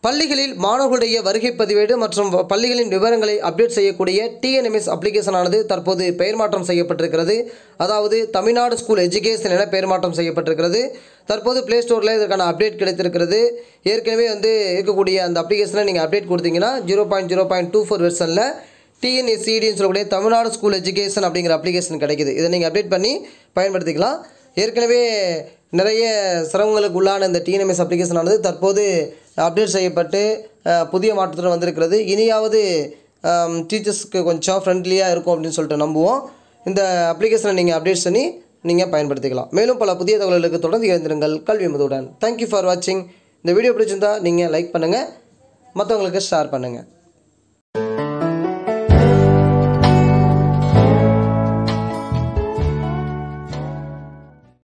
பள்ளிகளில் மாணவர்களுடைய வருகை பதிவேடு மற்றும் வ- பள்ளிகளின் விவரங்களை அப்டேட் செய்யக்கூடிய டிஎன்எம்எஸ் அப்ளிகேஷனானது தற்போது பெயர் மாற்றம் செய்யப்பட்டிருக்கிறது அதாவது தமிழ்நாடு ஸ்கூல் எஜுகேஷன் என பெயர் மாற்றம் செய்யப்பட்டிருக்கிறது தற்போது ப்ளே ஸ்டோரில் இதற்கான அப்டேட் கிடைத்திருக்கிறது ஏற்கனவே வந்து இருக்கக்கூடிய அந்த அப்ளிகேஷனை நீங்கள் அப்டேட் கொடுத்தீங்கன்னா zero point zero point two four வெர்ஷனில் டிஎன்எஸ்சிடின்னு சொல்லக்கூடிய தமிழ்நாடு ஸ்கூல் எஜுகேஷன் அப்படிங்கிற அப்ளிகேஷன் கிடைக்குது இதை நீங்கள் அப்டேட் பண்ணி பயன்படுத்திக்கலாம் ஏற்கனவே நிறைய சிரமங்களுக்கு உள்ளான இந்த டிஎன்எம்எஸ் அப்ளிகேஷனானது தற்போது அப்டேட் செய்யப்பட்டு அஹ், புதிய மாற்றத்துடன் வந்திருக்கிறது இனியாவது டீச்சர்ஸ்க்கு கொஞ்சம் ஃப்ரெண்ட்லியாக இருக்கும் அப்படின்னு சொல்லிட்டு நம்புவோம் இந்த அப்ளிகேஷனை நீங்கள் அப்டேட் பண்ணி நீங்கள் பயன்படுத்திக்கலாம் மேலும் பல புதிய தகவல்களுக்கு தொடர்ந்து இணைந்திருங்கள் கல்வி முதுவுடன் தேங்க்யூ ஃபார் வாட்சிங் இந்த வீடியோ பிடிச்சிருந்தா நீங்கள் லைக் பண்ணுங்கள் மற்றவங்களுக்கு ஷேர் பண்ணுங்கள்